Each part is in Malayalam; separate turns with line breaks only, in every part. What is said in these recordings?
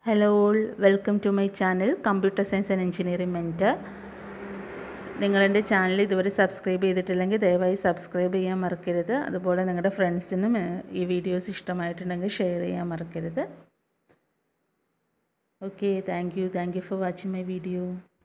Hello all welcome to my channel computer science and engineering mentor നിങ്ങൾ എൻ്റെ ചാനൽ ഇതുവരെ സബ്സ്ക്രൈബ് ചെയ്തിട്ടില്ലെങ്കിൽ ദയവായി സബ്സ്ക്രൈബ് ചെയ്യാൻ മറക്കരുത് അതുപോലെ നിങ്ങളുടെ ഫ്രണ്ട്സിനും ഏഹ്, ഈ വീഡിയോസ് ഇഷ്ടമായിട്ടുണ്ടെങ്കിൽ ഷെയർ ചെയ്യാൻ മറക്കരുത് okay thank you thank you for watching my video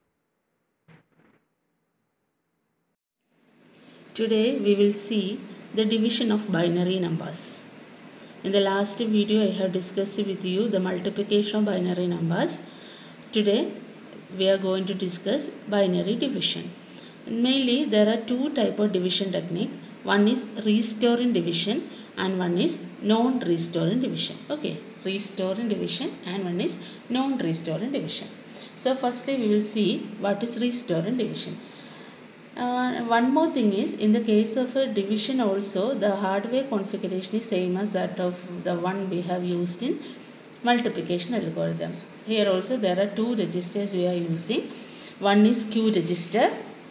Today we will see the division of binary numbers. In the last video I have discussed with you the multiplication of binary numbers. Today we are going to discuss binary division. Mainly there are two type of division technique. One is restoring division and one is non-restoring division. Okay, restoring division and one is non-restoring division. So firstly we will see what is restoring division. Uh, one more thing is in the case of a division also the hardware configuration is same as that of the one we have used in multiplication algorithms here also there are two registers we are using one is q register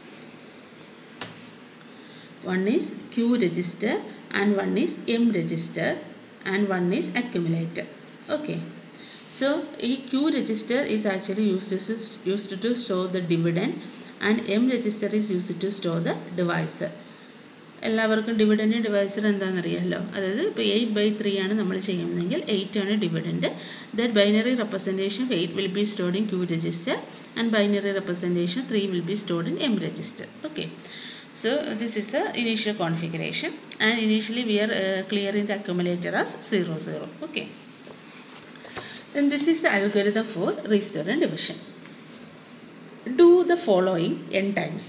one is q register and one is m register and one is accumulator okay so a q register is actually used to, used to store the dividend and m register is used to store the divisor എല്ലാവർക്കും ഡിവിഡൻഡ് ഡിവൈസർ എന്താണെന്നറിയാമല്ലോ അതായത് ഇപ്പോൾ എയ്റ്റ് ബൈ ത്രീ ആണ് നമ്മൾ ചെയ്യുന്നതെങ്കിൽ എയ്റ്റ് ആണ് dividend that binary representation of eight will be stored in Q register and binary representation three will be stored in M register okay So this is the initial configuration and initially we are uh, clearing the accumulator as 0 0 okay then this is the algorithm for restore and division do the following n times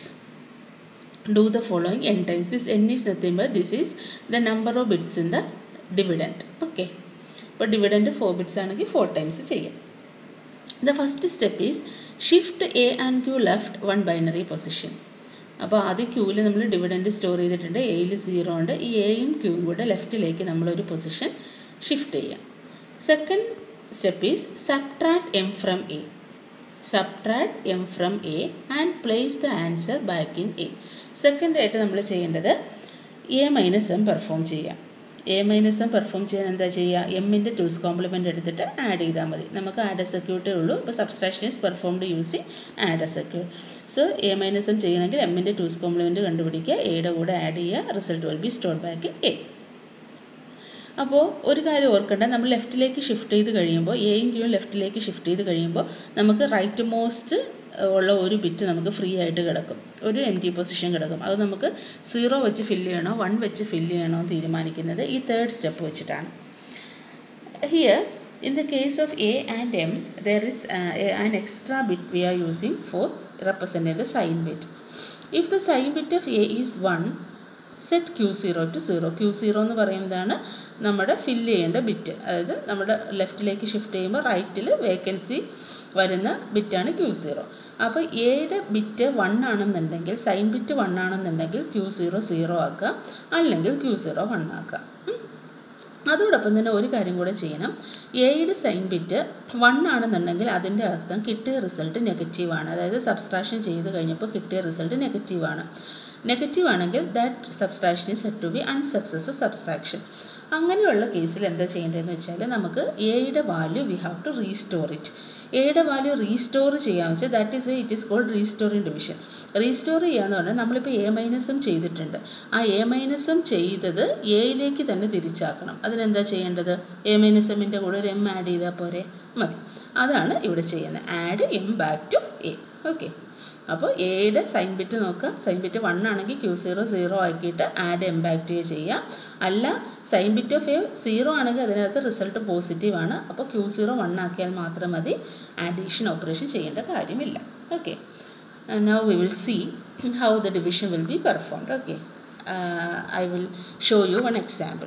do the following n times this n is nothing but this is the number of bits in the dividend okay ഇപ്പോൾ ഡിവിഡൻറ്റ് ഫോർ ബിറ്റ്സ് ആണെങ്കിൽ ഫോർ ടൈംസ് ചെയ്യാം the first step is shift A and Q left one binary position അപ്പോൾ ആദ്യം ക്യൂവിൽ നമ്മൾ ഡിവിഡൻറ്റ് സ്റ്റോർ ചെയ്തിട്ടുണ്ട് എയിൽ സീറോ ഉണ്ട് ഈ എയും ക്യൂവും കൂടെ ലെഫ്റ്റിലേക്ക് നമ്മളൊരു പൊസിഷൻ ഷിഫ്റ്റ് ചെയ്യാം second step is subtract M from A subtract M from A and place the answer back in A second ആയിട്ട് നമ്മൾ ചെയ്യേണ്ടത് എ മൈനസ് എം പെർഫോം ചെയ്യാം എ മൈനസ് എം പെർഫോം ചെയ്യാൻ എന്താ ചെയ്യുക എമ്മിൻ്റെ ടൂസ് കോംപ്ലിമെൻ്റ് എടുത്തിട്ട് ആഡ് ചെയ്താൽ മതി നമുക്ക് ആഡ് സർക്യൂട്ടേ ഉള്ളൂ ഇപ്പോൾ subtraction is performed using add circuit so A minus M ചെയ്യണമെങ്കിൽ എമ്മിൻ്റെ ടൂസ് കോംപ്ലിമെൻറ്റ് കണ്ടുപിടിക്കുക എയുടെ കൂടെ ആഡ് ചെയ്യുക result will be store back A അപ്പോൾ ഒരു കാര്യം ഓർക്കേണ്ട നമ്മൾ ലെഫ്റ്റിലേക്ക് ഷിഫ്റ്റ് ചെയ്ത് കഴിയുമ്പോൾ എയും ക്യൂയും ലെഫ്റ്റിലേക്ക് ഷിഫ്റ്റ് ചെയ്ത് കഴിയുമ്പോൾ നമുക്ക് റൈറ്റ് മോസ്റ്റ് ഉള്ള ഒരു ബിറ്റ് നമുക്ക് ഫ്രീ ആയിട്ട് കിടക്കും ഒരു എം ടി പൊസിഷൻ കിടക്കും അത് നമുക്ക് സീറോ വെച്ച് ഫില്ല് ചെയ്യണോ വൺ വെച്ച് ഫില്ല് ചെയ്യണോ എന്ന് തീരുമാനിക്കുന്നത് ഈ തേർഡ് സ്റ്റെപ്പ് വെച്ചിട്ടാണ് here in the case of A and M there is an extra bit we are using for represent the sign bit if the sign bit of A is one set Q zero to zero Q zero എന്ന് പറയുന്നതാണ് നമ്മുടെ ഫില്ല് ചെയ്യേണ്ട ബിറ്റ് അതായത് നമ്മുടെ ലെഫ്റ്റിലേക്ക് ഷിഫ്റ്റ് ചെയ്യുമ്പോൾ റൈറ്റിൽ വേക്കൻസി വരുന്ന ബിറ്റാണ് ക്യൂ സീറോ അപ്പോൾ എയുടെ ബിറ്റ് വൺ ആണെന്നുണ്ടെങ്കിൽ സൈൻ ബിറ്റ് വൺ ആണെന്നുണ്ടെങ്കിൽ ക്യൂ സീറോ സീറോ ആക്കുക അല്ലെങ്കിൽ ക്യൂ സീറോ വൺ ആക്കുക ഉം. അതോടൊപ്പം തന്നെ ഒരു കാര്യം കൂടെ ചെയ്യണം എയുടെ സൈൻ ബിറ്റ് വൺ ആണെന്നുണ്ടെങ്കിൽ അതിൻ്റെ അർത്ഥം കിട്ടിയ റിസൾട്ട് നെഗറ്റീവാണ് അതായത് സബ്സ്ട്രാക്ഷൻ ചെയ്ത് കഴിഞ്ഞപ്പോൾ കിട്ടിയ റിസൾട്ട് നെഗറ്റീവാണ് നെഗറ്റീവ് ആണെങ്കിൽ that subtraction is set to be unsuccess subtraction അങ്ങനെയുള്ള കേസിൽ എന്താ ചെയ്യേണ്ടതെന്ന് വെച്ചാൽ നമുക്ക് എയുടെ value we have to restore it എയുടെ വാല്യൂ റീസ്റ്റോർ ചെയ്യാമെന്ന് വെച്ചാൽ that is it is called restoring division restore ചെയ്യാന്ന് പറഞ്ഞാൽ നമ്മളിപ്പോൾ എ മൈനസും ചെയ്തിട്ടുണ്ട് ആ എ മൈനസും ചെയ്തത് എയിലേക്ക് തന്നെ തിരിച്ചാക്കണം അതിനെന്താ ചെയ്യേണ്ടത് എ മൈനസ് എമ്മിൻ്റെ കൂടെ ഒരു എം ആഡ് ചെയ്താൽ പോരെ മതി അതാണ് ഇവിടെ ചെയ്യുന്നത് add M back to A okay അപ്പോൾ എയുടെ സൈൻ ബിറ്റ് നോക്കുക സൈൻ ബിറ്റ് വൺ ആണെങ്കിൽ ക്യൂ സീറോ സീറോ ആക്കിയിട്ട് add M back to A ചെയ്യാം അല്ല sign bit of A zero ആണെങ്കിൽ അതിനകത്ത് റിസൾട്ട് പോസിറ്റീവ് ആണ് അപ്പോൾ ക്യൂ സീറോ വൺ ആക്കിയാൽ മാത്രം മതി ആഡീഷൻ ഓപ്പറേഷൻ ചെയ്യേണ്ട കാര്യമില്ല okay now we will see how the division will be performed okay I will show you one example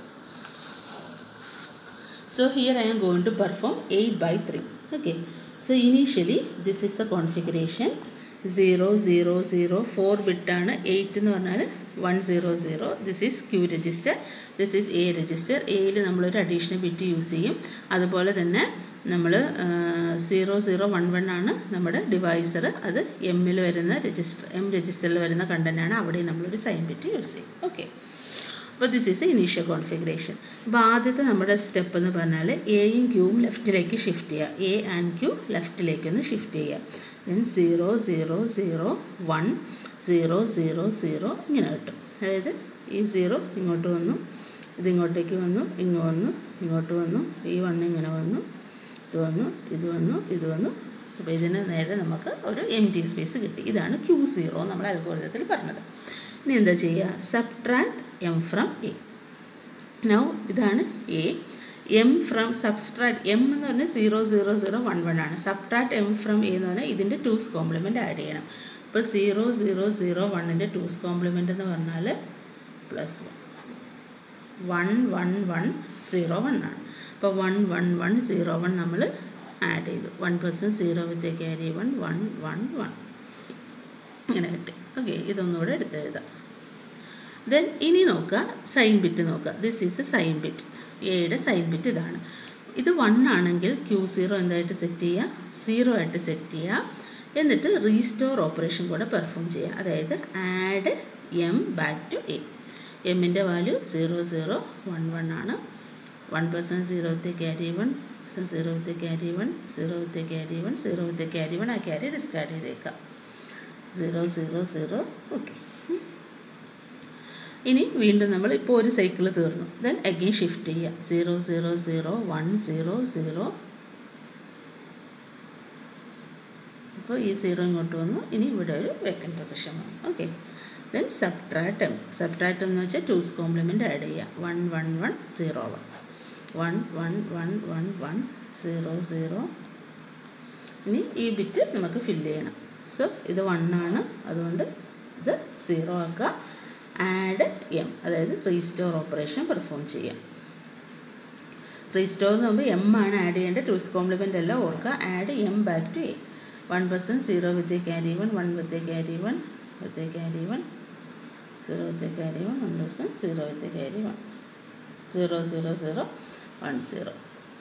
So here I am going to perform 8 by 3. Okay. So initially this is the configuration 0 0 0 4 bit ആണ് 8 എന്ന് പറഞ്ഞാൽ 1 0 0 this is Q register this is A register എയിൽ നമ്മളൊരു അഡീഷണൽ ബിറ്റ് യൂസ് ചെയ്യും അതുപോലെ തന്നെ നമ്മൾ സീറോ സീറോ വൺ വൺ ആണ് നമ്മുടെ ഡിവൈസർ അത് എമ്മിൽ വരുന്ന രജിസ്റ്റർ എം രജിസ്റ്ററിൽ വരുന്ന കണ്ടൻ്റാണ് അവിടെ നമ്മളൊരു സൈൻ ബിറ്റ് യൂസ് ചെയ്യും ഓക്കെ അപ്പോൾ ദിസ് ഈസ് ഇനീഷ്യൽ കോൺഫിഗറേഷൻ അപ്പോൾ ആദ്യത്തെ നമ്മുടെ സ്റ്റെപ്പ് എന്ന് പറഞ്ഞാൽ എയും ക്യൂവും ലെഫ്റ്റിലേക്ക് ഷിഫ്റ്റ് ചെയ്യുക എ ആൻഡ് ക്യൂ ലെഫ്റ്റിലേക്ക് ഒന്ന് ഷിഫ്റ്റ് ചെയ്യുക then zero zero zero one zero zero zero ഇങ്ങനെ കിട്ടും അതായത് ഈ സീറോ ഇങ്ങോട്ട് വന്നു ഇത് ഇങ്ങോട്ടേക്ക് വന്നു ഇങ്ങ് വന്നു ഇങ്ങോട്ട് വന്നു ഈ വണ്ണ് ഇങ്ങനെ വന്നു ഇത് വന്നു ഇത് വന്നു ഇത് വന്നു അപ്പോൾ ഇതിന് നേരെ നമുക്ക് ഒരു എം ടി സ്പേസ് കിട്ടി ഇതാണ് ക്യൂ സീറോ നമ്മൾ അൽഗോരിതത്തിൽ പറഞ്ഞത് ഇനി എന്താ ചെയ്യുക subtract M from A now ഇതാണ് A M from subtract M എന്ന് പറഞ്ഞാൽ zero zero zero one one ആണ് സബ്ട്രാക്ട് എം ഫ്രം എ എന്ന് പറഞ്ഞാൽ ഇതിൻ്റെ ടൂസ് കോംപ്ലിമെൻറ്റ് ആഡ് ചെയ്യണം അപ്പോൾ സീറോ സീറോ സീറോ വണ്ണിൻ്റെ ടൂസ് കോംപ്ലിമെൻ്റ് എന്ന് പറഞ്ഞാൽ plus one one one one zero one ആണ് അപ്പോൾ one one one zero one നമ്മൾ ആഡ് ചെയ്തു one percent zero with carry one one one one ഇങ്ങനെ കിട്ടി ഓക്കെ ഇതൊന്നുകൂടെ എടുത്ത് എഴുതാം ദെൻ ഇനി നോക്കുക സൈൻ ബിറ്റ് നോക്കുക this is A sign bit എയുടെ സൈൻ ബിറ്റ് ഇതാണ് ഇത് വൺ ആണെങ്കിൽ ക്യൂ സീറോ എന്തായിട്ട് സെറ്റ് ചെയ്യുക സീറോ ആയിട്ട് സെറ്റ് ചെയ്യുക എന്നിട്ട് റീസ്റ്റോർ ഓപ്പറേഷൻ കൂടെ പെർഫോം ചെയ്യുക അതായത് add M back to A എമ്മിൻ്റെ value zero zero one one ആണ് one percent zero with carry one zero with carry one zero with carry one zero with carry one ആ ക്യാരി ഡിസ്കാർഡ് ചെയ്തേക്കാം സീറോ സീറോ സീറോ ഓക്കെ ഇനി വീണ്ടും നമ്മൾ ഇപ്പോൾ ഒരു സൈക്കിൾ തീർന്നു ദെൻ അഗെയിൻ ഷിഫ്റ്റ് ചെയ്യുക zero zero zero one zero zero അപ്പോൾ ഈ സീറോ ഇങ്ങോട്ട് വന്നു ഇനി ഇവിടെ ഒരു വേക്കൻറ്റ് പൊസിഷൻ വന്നു okay then subtract M subtract എന്ന് വെച്ചാൽ ടൂസ് കോംപ്ലിമെൻറ്റ് ആഡ് ചെയ്യുക one one one zero one one one one one one zero zero ഇനി ഈ ബിറ്റ് നമുക്ക് ഫില്ല് ചെയ്യണം സോ ഇത് വൺ ആണ് അതുകൊണ്ട് ഇത് സീറോ ആക്കുക ആഡ് എം അതായത് റീസ്റ്റോർ ഓപ്പറേഷൻ പെർഫോം ചെയ്യാം റീസ്റ്റോർ എന്ന് പറയുമ്പോൾ എം ആണ് ആഡ് ചെയ്യേണ്ടത് ടൂസ് കോംപ്ലിമെൻ്റ് അല്ല ഓർക്കുക add M back to A one percent zero with carry one one with carry one with carry one zero with carry one one percent zero with carry one zero zero zero one zero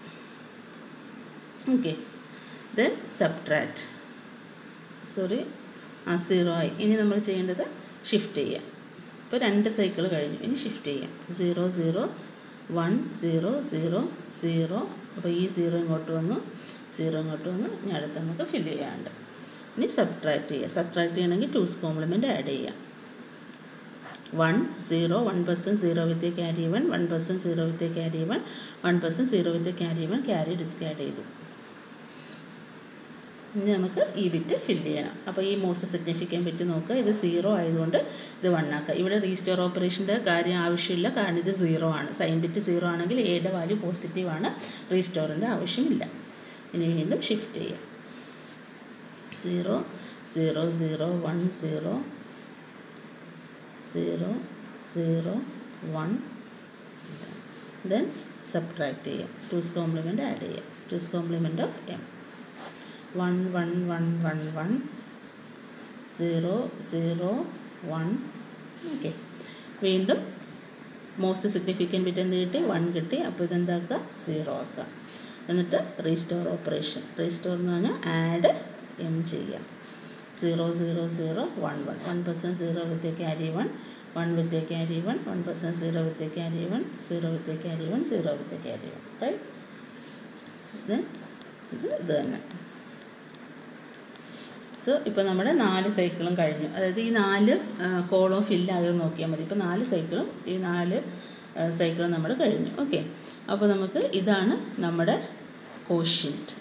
okay then subtract sorry ആ സീറോ ആയി ഇനി നമ്മൾ ചെയ്യേണ്ടത് ഷിഫ്റ്റ് ചെയ്യാം ഇപ്പോൾ രണ്ട് സൈക്കിൾ കഴിഞ്ഞു ഇനി ഷിഫ്റ്റ് ചെയ്യാം zero zero one zero zero zero അപ്പോൾ ഈ സീറോ ഇങ്ങോട്ട് വന്നു സീറോ ഇങ്ങോട്ട് വന്നു ഇനി അടുത്ത് നമുക്ക് ഫില്ല് ചെയ്യാണ്ട് ഇനി സബ്ട്രാക്ട് ചെയ്യുക സബ്ട്രാക്ട് ചെയ്യണമെങ്കിൽ ടൂസ് കോംപ്ലിമെൻറ്റ് ആഡ് ചെയ്യാം one zero one percent zero with carry one one percent zero with carry one one percent zero with carry one carry discard ചെയ്തു ഇനി നമുക്ക് ഈ ബിറ്റ് ഫില്ല് ചെയ്യണം അപ്പോൾ ഈ മോസ്റ്റ് സിഗ്നിഫിക്കൻറ്റ് ബിറ്റ് നോക്കുക ഇത് സീറോ ആയതുകൊണ്ട് ഇത് വൺ ആക്കുക ഇവിടെ റീസ്റ്റോർ ഓപ്പറേഷൻ്റെ കാര്യം ആവശ്യമില്ല കാരണം ഇത് സീറോ ആണ് സൈൻ ബിറ്റ് സീറോ ആണെങ്കിൽ ഏയുടെ വാല്യൂ പോസിറ്റീവ് ആണ് റീസ്റ്റോറിൻ്റെ ആവശ്യമില്ല ഇനി വീണ്ടും ഷിഫ്റ്റ് ചെയ്യാം zero zero zero one zero zero zero one then subtract ചെയ്യാം ടൂസ് കോംപ്ലിമെൻറ്റ് ആഡ് ചെയ്യാം two's complement of M one one one one one zero zero one okay വീണ്ടും മോസ്റ്റ് സിഗ്നിഫിക്കൻറ്റ് ബിറ്റ് എന്ത് കിട്ടി വൺ കിട്ടി അപ്പോൾ ഇതെന്താക്കുക സീറോ ആക്കുക എന്നിട്ട് റീസ്റ്റോർ ഓപ്പറേഷൻ റീസ്റ്റോർ എന്ന് പറഞ്ഞാൽ ആഡ് എം ചെയ്യാം zero zero zero one one one percent zero with carry one one with carry one one percent zero with carry one zero with carry one zero with carry one right ഇത് ഇത് ഇത് തന്നെ സോ ഇപ്പോൾ നമ്മുടെ നാല് സൈക്കിളും കഴിഞ്ഞു അതായത് ഈ നാല് കോളം ഫില്ലായോ നോക്കിയാൽ മതി ഇപ്പോൾ നാല് സൈക്കിളും ഈ നാല് സൈക്കിളും നമ്മൾ കഴിഞ്ഞു ഓക്കെ അപ്പോൾ നമുക്ക് ഇതാണ് നമ്മുടെ കോഷ്യൻറ്റ്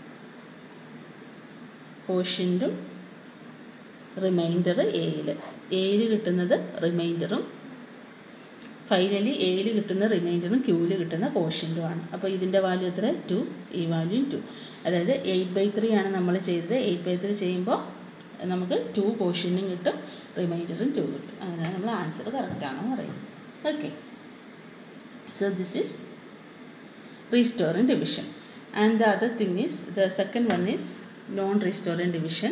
കോഷ്യൻറ്റും റിമൈൻഡർ എയിൽ എയിൽ കിട്ടുന്നത് റിമൈൻഡറും ഫൈനലി എയിൽ കിട്ടുന്ന റിമൈൻഡറും ക്യൂവിൽ കിട്ടുന്ന കോഷ്യൻറ്റുമാണ് അപ്പോൾ ഇതിൻ്റെ വാല്യൂ എത്ര ടു ഈ വാല്യൂ ടു അതായത് എയ്റ്റ് ബൈ ത്രീ ആണ് നമ്മൾ ചെയ്തത് എയ്റ്റ് ബൈ ത്രീ ചെയ്യുമ്പോൾ നമുക്ക് ടു കോഷ്യനും കിട്ടും റിമൈൻഡറും ടു കിട്ടും അങ്ങനെ നമ്മൾ ആൻസർ കറക്റ്റാണെന്ന് പറയുന്നത് okay so this is restoring division and the other thing is the second one is non-restoring division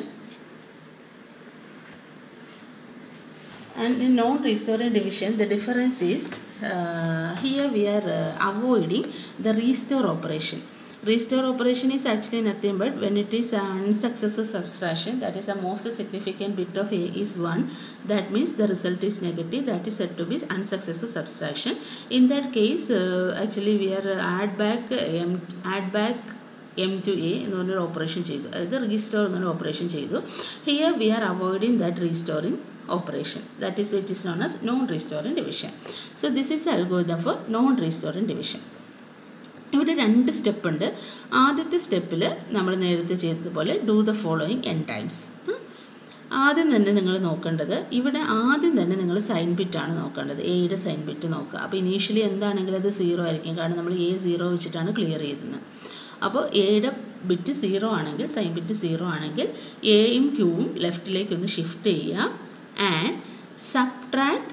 and in non-restoring division the difference is uh, here we are uh, avoiding the restore operation Restore operation is actually nothing but when it is an unsuccessful subtraction, that is the most significant bit of A is 1, that means the result is negative, that is said to be unsuccessful subtraction. In that case, uh, actually we are uh, add back uh, M, add back M to A എന്ന് പറഞ്ഞൊരു ഓപ്പറേഷൻ ചെയ്തു അതായത് റീസ്റ്റോർ എന്നൊരു ഓപ്പറേഷൻ ചെയ്തു here we are avoiding that restoring operation that is it is known as non restoring division so this is algorithm for non restoring division ഇവിടെ രണ്ട് സ്റ്റെപ്പ് ഉണ്ട് ആദ്യത്തെ സ്റ്റെപ്പിൽ നമ്മൾ നേരത്തെ ചെയ്തതുപോലെ do the following N times ആദ്യം തന്നെ നിങ്ങൾ നോക്കേണ്ടത് ഇവിടെ ആദ്യം തന്നെ നിങ്ങൾ സൈൻ ബിറ്റാണ് നോക്കേണ്ടത് എയുടെ സൈൻ ബിറ്റ് നോക്കുക അപ്പോൾ ഇനീഷ്യലി എന്താണെങ്കിലും അത് സീറോ ആയിരിക്കും കാരണം നമ്മൾ എ സീറോ വെച്ചിട്ടാണ് ക്ലിയർ ചെയ്തത് അപ്പോൾ എയുടെ ബിറ്റ് സീറോ ആണെങ്കിൽ സൈൻ ബിറ്റ് സീറോ ആണെങ്കിൽ എയും ക്യൂവും ലെഫ്റ്റിലേക്ക് ഒന്ന് ഷിഫ്റ്റ് ചെയ്യുക and subtract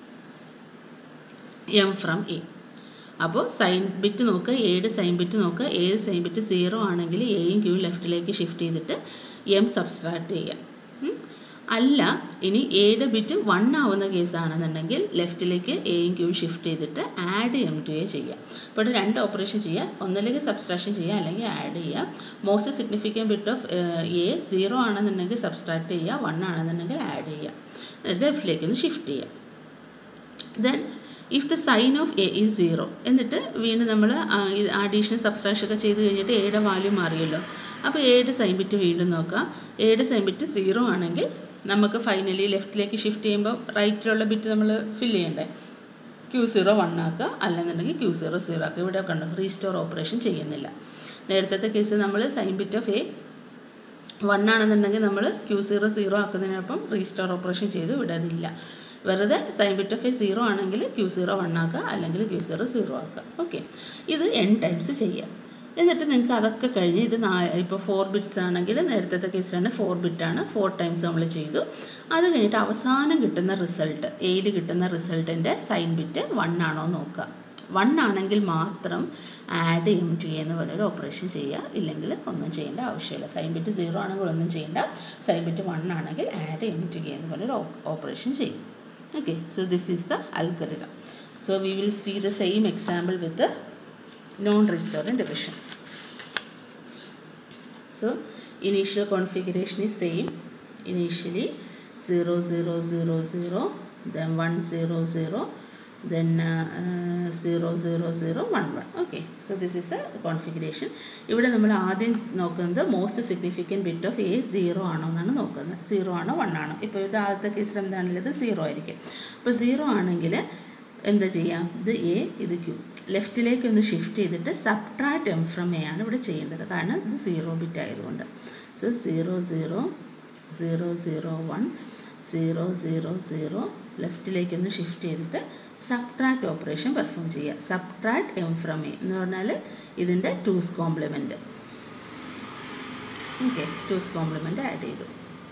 M from A അപ്പോൾ സൈൻ ബിറ്റ് നോക്കുക എയുടെ സൈൻ ബിറ്റ് നോക്കുക ഏത് സൈൻ ബിറ്റ് സീറോ ആണെങ്കിൽ എയും ക്യൂവും ലെഫ്റ്റിലേക്ക് ഷിഫ്റ്റ് ചെയ്തിട്ട് എം സബ്സ്ട്രാക്ട് ചെയ്യുക ഉം. അല്ല ഇനി എയുടെ ബിറ്റ് വൺ ആവുന്ന കേസാണെന്നുണ്ടെങ്കിൽ ലെഫ്റ്റിലേക്ക് എയും ക്യൂവും ഷിഫ്റ്റ് ചെയ്തിട്ട് ആഡ് എം ടു എ ചെയ്യുക അപ്പോൾ ഇവിടെ രണ്ട് ഓപ്പറേഷൻ ചെയ്യുക ഒന്നില്ലെങ്കിൽ സബ്സ്ട്രാക്ഷൻ ചെയ്യുക അല്ലെങ്കിൽ ആഡ് ചെയ്യുക most significant bit of A zero ആണെന്നുണ്ടെങ്കിൽ സബ്സ്ട്രാക്ട് ചെയ്യുക വൺ ആണെന്നുണ്ടെങ്കിൽ ആഡ് ചെയ്യുക ലെഫ്റ്റിലേക്ക് ഒന്ന് ഷിഫ്റ്റ് ചെയ്യുക then if the sign of A is zero എന്നിട്ട് വീണ്ടും നമ്മൾ അഡീഷണൽ സബ്സ്ട്രാക്ഷൻ ഒക്കെ ചെയ്ത് കഴിഞ്ഞിട്ട് എയുടെ വാല്യൂ മാറിയല്ലോ അപ്പോൾ എയുടെ സൈൻ ബിറ്റ് വീണ്ടും നോക്കുക എയുടെ സൈൻ ബിറ്റ് സീറോ ആണെങ്കിൽ നമുക്ക് ഫൈനലി ലെഫ്റ്റിലേക്ക് ഷിഫ്റ്റ് ചെയ്യുമ്പോൾ റൈറ്റിലുള്ള ബിറ്റ് നമ്മൾ ഫില്ല് ചെയ്യണ്ടേ ക്യൂ സീറോ വൺ ആക്കുക അല്ലെന്നുണ്ടെങ്കിൽ ക്യൂ സീറോ സീറോ ആക്കുക ഇവിടെ കണ്ടോ റീസ്റ്റോർ ഓപ്പറേഷൻ ചെയ്യുന്നില്ല നേരത്തെ കേസ് നമ്മൾ sign bit of A one ആണെന്നുണ്ടെങ്കിൽ നമ്മൾ ക്യൂ സീറോ സീറോ ആക്കുന്നതിനൊപ്പം റീസ്റ്റോർ ഓപ്പറേഷൻ ചെയ്ത് ഇവിടെ അതില്ല വെറുതെ sign bit of A zero ആണെങ്കിൽ ക്യൂ സീറോ വൺ ആക്കുക അല്ലെങ്കിൽ ക്യൂ സീറോ സീറോ ആക്കുക ഓക്കെ ഇത് എൻ ടൈംസ് ചെയ്യാം എന്നിട്ട് നിങ്ങൾക്ക് അതൊക്കെ കഴിഞ്ഞ് ഇത് നാ ഇപ്പോൾ ഫോർ ബിറ്റ്സ് ആണെങ്കിൽ നേരത്തെ കേസിലാണ് ഫോർ ബിറ്റാണ് ഫോർ ടൈംസ് നമ്മൾ ചെയ്തു അത് കഴിഞ്ഞിട്ട് അവസാനം കിട്ടുന്ന റിസൾട്ട് എയിൽ കിട്ടുന്ന റിസൾട്ടിൻ്റെ സൈൻ ബിറ്റ് വൺ ആണോ നോക്കുക വൺ ആണെങ്കിൽ മാത്രം ആഡ് എം ടു എന്ന് പറഞ്ഞൊരു ഓപ്പറേഷൻ ചെയ്യുക ഇല്ലെങ്കിൽ ഒന്നും ചെയ്യേണ്ട ആവശ്യമില്ല സൈൻ ബിറ്റ് സീറോ ആണെങ്കിൽ ഒന്നും ചെയ്യേണ്ട സൈൻ ബിറ്റ് വൺ ആണെങ്കിൽ ആഡ് എം ടു എന്ന് പറഞ്ഞൊരു ഓപ്പറേഷൻ ചെയ്യും okay so this is the algorithm so we will see the same example with the non-restaurant division so initial configuration is same initially 0 0 0 0 then 1 0 0 then uh, uh, 0 0 0 1 1 okay so this is a configuration ഇവിടെ നമ്മൾ ആദ്യം നോക്കുന്നത് most significant bit of A zero ആണോ എന്നാണ് നോക്കുന്നത് സീറോ ആണോ വൺ ആണോ ഇപ്പോൾ ഇത് ആദ്യത്തെ കേസിൽ എന്താണെങ്കിലും ഇത് സീറോ ആയിരിക്കും അപ്പോൾ സീറോ ആണെങ്കിൽ എന്താ ചെയ്യാം ഇത് എ ഇത് ക്യൂ ലെഫ്റ്റിലേക്ക് ഒന്ന് ഷിഫ്റ്റ് ചെയ്തിട്ട് സബ്ട്രാക്ട് എം ഫ്രം എ ആണ് ഇവിടെ ചെയ്യേണ്ടത് കാരണം ഇത് സീറോ ബിറ്റ് ആയതുകൊണ്ട് so zero zero zero zero one zero zero zero ലെഫ്റ്റിലേക്ക് ഒന്ന് ഷിഫ്റ്റ് ചെയ്തിട്ട് സബ്ട്രാക്ട് ഓപ്പറേഷൻ പെർഫോം ചെയ്യുക സബ്ട്രാക്ട് എം ഫ്രം എ എന്ന് പറഞ്ഞാൽ ഇതിൻ്റെ two's complement okay two's complement add ചെയ്തു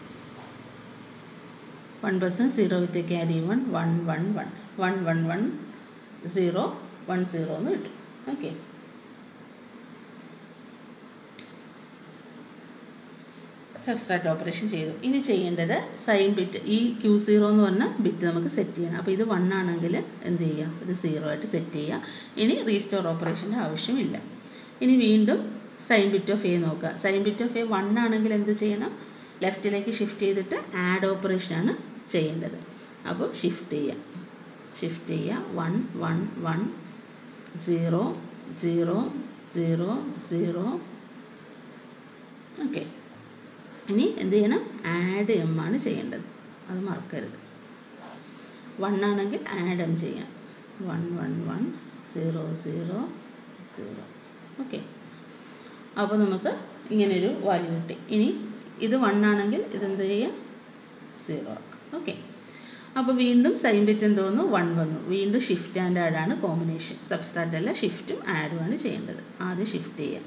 one percent zero with carry one one one one one one one zero one zero എന്ന് കിട്ടും ഓക്കെ സബ്സ്ട്രാക്ട് ഓപ്പറേഷൻ ചെയ്തു ഇനി ചെയ്യേണ്ടത് സൈൻ ബിറ്റ് ഈ ക്യൂ സീറോ എന്ന് പറഞ്ഞ ബിറ്റ് നമുക്ക് സെറ്റ് ചെയ്യണം അപ്പോൾ ഇത് വൺ ആണെങ്കിൽ എന്ത് ചെയ്യാം ഇത് സീറോ ആയിട്ട് സെറ്റ് ചെയ്യുക ഇനി റീസ്റ്റോർ ഓപ്പറേഷൻ്റെ ആവശ്യമില്ല ഇനി വീണ്ടും സൈൻ ബിറ്റ് ഓഫ് എ നോക്കുക sign bit of A one ആണെങ്കിൽ എന്ത് ചെയ്യണം ലെഫ്റ്റിലേക്ക് ഷിഫ്റ്റ് ചെയ്തിട്ട് ആഡ് ഓപ്പറേഷനാണ് ചെയ്യേണ്ടത് അപ്പോൾ ഷിഫ്റ്റ് ചെയ്യുക ഷിഫ്റ്റ് ചെയ്യുക one one one zero zero zero zero okay ഇനി എന്ത് ചെയ്യണം ആഡ് എം ആണ് ചെയ്യേണ്ടത് അത് മറക്കരുത് വൺ ആണെങ്കിൽ ആഡ് എം ചെയ്യാം one one one zero zero zero okay അപ്പോൾ നമുക്ക് ഇങ്ങനൊരു വാല്യൂ കിട്ടി ഇനി ഇത് വൺ ആണെങ്കിൽ ഇതെന്ത് ചെയ്യുക സീറോ ആക്കാം ഓക്കെ അപ്പോൾ വീണ്ടും സൈൻ ബിറ്റ് എന്തോന്നു വൺ വന്നു വീണ്ടും ഷിഫ്റ്റ് ആൻഡ് ആഡാണ് കോമ്പിനേഷൻ സബ്സ്റ്റാർട്ട് അല്ല ഷിഫ്റ്റും ആഡുമാണ് ചെയ്യേണ്ടത് ആദ്യം ഷിഫ്റ്റ് ചെയ്യാം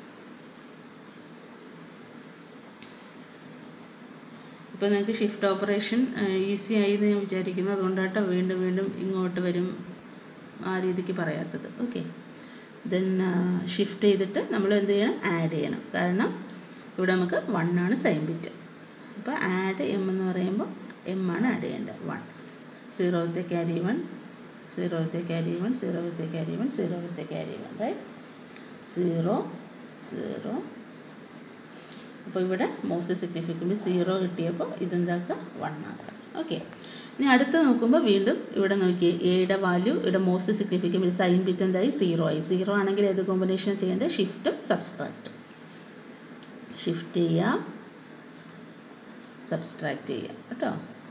ഇപ്പോൾ നിങ്ങൾക്ക് ഷിഫ്റ്റ് ഓപ്പറേഷൻ ഈസി ആയി എന്ന് ഞാൻ വിചാരിക്കുന്നു അതുകൊണ്ടാട്ടോ വീണ്ടും വീണ്ടും ഇങ്ങോട്ട് വരും ആ രീതിക്ക് പറയാത്തത് ഓക്കെ ദെൻ ഷിഫ്റ്റ് ചെയ്തിട്ട് നമ്മൾ എന്ത് ചെയ്യണം ആഡ് ചെയ്യണം കാരണം ഇവിടെ നമുക്ക് വൺ ആണ് സൈൻ ബിറ്റ് അപ്പോൾ ആഡ് എം എന്ന് പറയുമ്പോൾ എം ആണ് ആഡ് ചെയ്യേണ്ടത് one zero with carry one zero with carry one zero with carry one zero with carry one right zero zero അപ്പോൾ ഇവിടെ മോസ്റ്റ് സിഗ്നിഫിക്കൻ്റ് സീറോ കിട്ടിയപ്പോൾ ഇതെന്താക്കുക വൺ ആക്കുക ഓക്കെ ഇനി അടുത്ത് നോക്കുമ്പോൾ വീണ്ടും ഇവിടെ നോക്കി എയുടെ വാല്യൂ ഇവിടെ മോസ്റ്റ് സിഗ്നിഫിക്കൻ്റ് സൈൻ ബിറ്റ് എന്തായി സീറോ ആയി സീറോ ആണെങ്കിൽ ഏത് കോമ്പിനേഷൻ ചെയ്യേണ്ടത് ഷിഫ്റ്റും സബ്സ്ട്രാക്റ്റും ഷിഫ്റ്റ് ചെയ്യുക സബ്സ്ട്രാക്റ്റ് ചെയ്യുക കേട്ടോ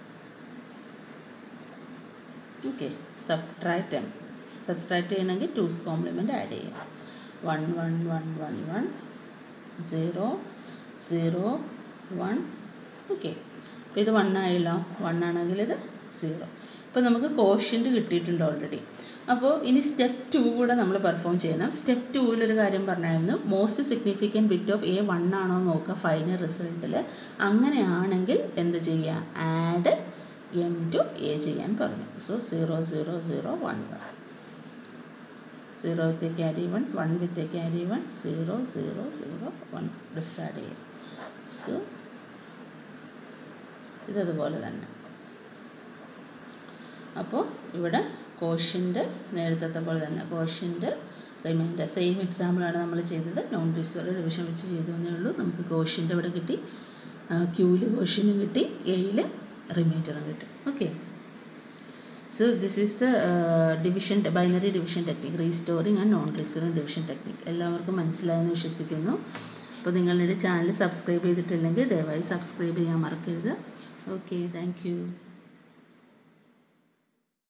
ഓക്കെ സബ്ട്രാക്റ്റ് എം സബ്സ്ട്രാക്റ്റ് ചെയ്യണമെങ്കിൽ ടൂസ് കോംപ്ലിമെൻറ്റ് ആഡ് ചെയ്യാം one one one one one zero zero one okay അപ്പോൾ ഇത് വൺ ആയല്ലോ വൺ ആണെങ്കിൽ ഇത് സീറോ ഇപ്പോൾ നമുക്ക് കോഷ്യൻ്റ് കിട്ടിയിട്ടുണ്ട് ഓൾറെഡി അപ്പോൾ ഇനി സ്റ്റെപ്പ് ടു കൂടെ നമ്മൾ പെർഫോം ചെയ്യണം സ്റ്റെപ്പ് ടൂവിലൊരു കാര്യം പറഞ്ഞായിരുന്നു most significant bit of A one ആണോ എന്ന് നോക്കുക ഫൈനൽ റിസൾട്ടിൽ അങ്ങനെയാണെങ്കിൽ എന്ത് ചെയ്യുക ആഡ് എം ടു എ ചെയ്യാൻ പറഞ്ഞു so zero zero zero one one zero with carry one one with carry one zero zero zero one discard ചെയ്യാം സോ ഇതതുപോലെ തന്നെ അപ്പോൾ ഇവിടെ കോഷ്യൻ്റ് നേരത്തെ പോലെ തന്നെ കോഷ്യൻ്റ് റിമൈൻഡർ സെയിം എക്സാമ്പിളാണ് നമ്മൾ ചെയ്തത് നോൺ റിസോർട്ട് റിവിഷൻ വെച്ച് ചെയ്തു എന്നേ ഉള്ളൂ നമുക്ക് കോഷ്യൻ്റ് ഇവിടെ കിട്ടി ക്യൂവിൽ കോഷ്യനും കിട്ടി എയിൽ റിമൈൻഡറും കിട്ടി okay so this is the division binary division technique restoring and non restoring division technique എല്ലാവർക്കും മനസ്സിലായെന്ന് വിശ്വസിക്കുന്നു അപ്പോൾ നിങ്ങളുടെ ചാനൽ സബ്സ്ക്രൈബ് ചെയ്തിട്ടില്ലെങ്കിൽ ദയവായി സബ്സ്ക്രൈബ് ചെയ്യാൻ മറക്കരുത് ഓക്കെ താങ്ക് യു